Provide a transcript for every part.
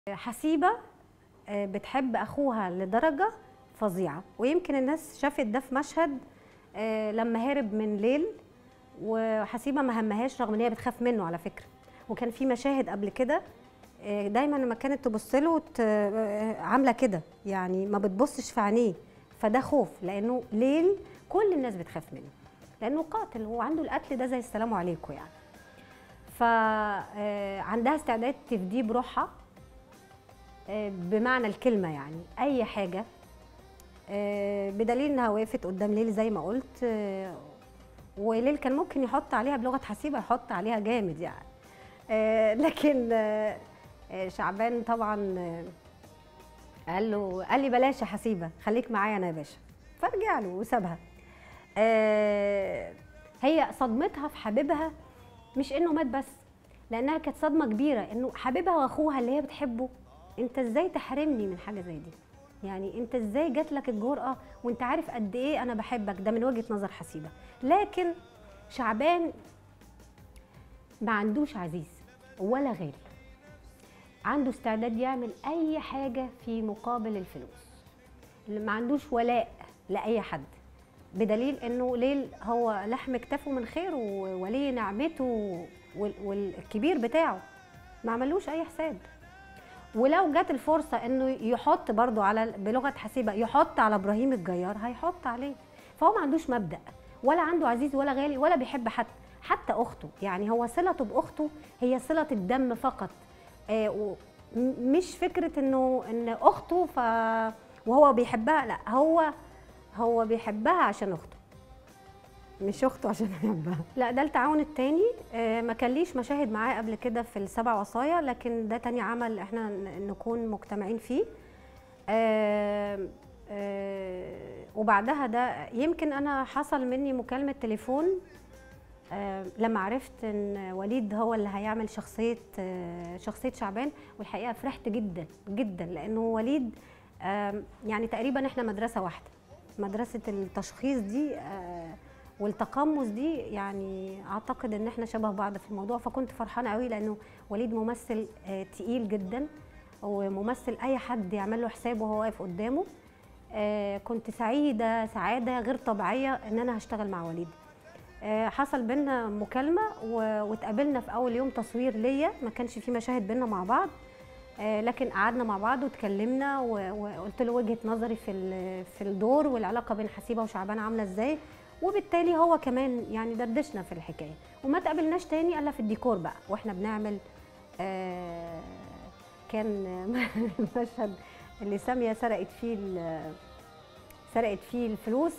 حسيبه آه، بتحب اخوها لدرجه فظيعه ويمكن الناس شافت ده في مشهد آه، لما هرب من ليل وحسيبه ما همهاش رغم ان هي بتخاف منه على فكره وكان في مشاهد قبل كده آه، دايما لما كانت تبص له ت- آه، عامله كده يعني ما بتبصش في عينيه فده خوف لانه ليل كل الناس بتخاف منه لانه قاتل هو عنده القتل ده زي السلام عليكم يعني فعندها استعداد تفديه بروحها آه، بمعنى الكلمه يعني اي حاجه آه، بدليل انها وقفت قدام ليل زي ما قلت آه، وليل كان ممكن يحط عليها بلغه حسيبه يحط عليها جامد يعني آه، لكن آه، آه، شعبان طبعا آه، قال له قال لي بلاش يا حسيبه خليك معايا انا يا باشا فرجع له وسابها آه، هي صدمتها في حبيبها مش انه مات بس لانها كانت صدمه كبيره انه حبيبها واخوها اللي هي بتحبه انت ازاي تحرمني من حاجه زي دي يعني انت ازاي جات لك الجرأه وانت عارف قد ايه انا بحبك ده من وجهه نظر حسيبه لكن شعبان ما عندوش عزيز ولا غالي عنده استعداد يعمل اي حاجه في مقابل الفلوس ما عندوش ولاء لاي حد بدليل انه ليل هو لحم كتافه من خير وولي نعمته وال- والكبير بتاعه ما عملوش اي حساب ولو جت الفرصه انه يحط برضو على بلغه حسيبه يحط على ابراهيم الجيار هيحط عليه فهو ما عندوش مبدا ولا عنده عزيز ولا غالي ولا بيحب حد حتى اخته يعني هو صلته باخته هي صله الدم فقط آه و- م- مش فكره انه ان اخته ف وهو بيحبها لا هو هو بيحبها عشان اخته مش اخته عشان يحبها لا ده التعاون التاني آه، ما كان ليش مشاهد معاه قبل كده في السبع وصايا لكن ده تاني عمل احنا ن- نكون مجتمعين فيه آه، آه، وبعدها ده يمكن انا حصل مني مكالمه تليفون آه، لما عرفت ان وليد هو اللي هيعمل شخصيه آه، شخصيه شعبان والحقيقه فرحت جدا جدا لانه وليد آم، يعني تقريبا احنا مدرسه واحده مدرسه التشخيص دي آه، والتقمص دي يعني اعتقد ان احنا شبه بعض في الموضوع فكنت فرحانه قوي لانه وليد ممثل آه، تقيل جدا وممثل اي حد يعمل له حساب وهو واقف قدامه آه، كنت سعيده سعاده غير طبيعيه ان انا هشتغل مع وليد آه، حصل بينا مكالمه و- واتقابلنا في اول يوم تصوير ليا ما كانش في مشاهد بينا مع بعض آه، لكن قعدنا مع بعض واتكلمنا و- وقلت له وجهه نظري في ال- في الدور والعلاقه بين حسيبه وشعبان عامله ازاي وبالتالي هو كمان يعني دردشنا في الحكايه وما تقابلناش تاني الا في الديكور بقى واحنا بنعمل آه، كان مشهد اللي ساميه سرقت فيه ال- سرقت فيه الفلوس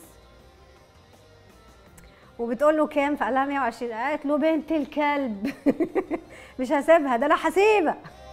وبتقول له كام فقال لها 120 قالت له بنت الكلب مش هسيبها ده انا هسيبها